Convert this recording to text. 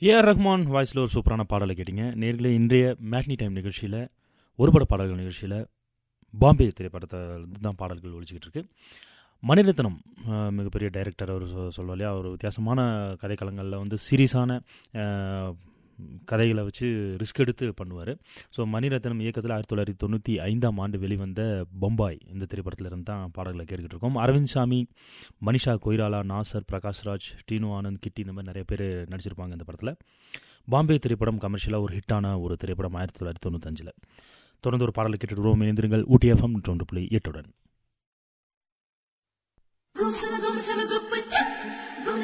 AR Rahman வாய்ஸில் ஒரு சூப்பரான பாடலை கேட்டிங்க நேர்களே இன்றைய மேட்னி டைம் நிகழ்ச்சியில் ஒரு பட பாடல்கள் நிகழ்ச்சியில் பாம்பே திரைப்படத்தை தான் பாடல்கள் ஒழிச்சிக்கிட்டு இருக்கு மணிரத்னம் அஹ், மிகப்பெரிய டைரக்டர் அவர் சொ- சொல்லுவா இல்லையா ஒரு வித்தியாசமான கதைக்களங்களில் வந்து சீரியஸான அஹ், கதைகளை வச்சு ரிஸ்க் எடுத்து பண்ணுவார் ஸோ மணிரத்னம் இயக்கத்தில் ஆயிரத்தி தொள்ளாயிரத்தி தொண்ணூற்றி ஐந்தாம் ஆண்டு வெளிவந்த பொம்பாய் இந்த திரைப்படத்தில் இருந்து தான் பாடல்களை கேட்டுக்கிட்டு இருக்கோம் அரவிந்த் சாமி மனிஷா கொய்ராலா நாசர் பிரகாஷ்ராஜ் டீனு ஆனந்த் கிட்டி இந்த மாதிரி நிறைய பேர் நடிச்சிருப்பாங்க இந்த படத்தில் பாம்பே திரைப்படம் கமர்ஷியலாக ஒரு ஹிட்டான ஒரு திரைப்படம் ஆயிரத்தி தொள்ளாயிரத்தி தொண்ணூத்தஞ்சில் தொடர்ந்து ஒரு பாடலை கேட்டுட்டு வருவோம் இணைந்திருங்கள் ஊட்டி எஃப்எம் நூற்றொன்று புள்ளி எட்டுடன் Gumsama gumsama guppa chak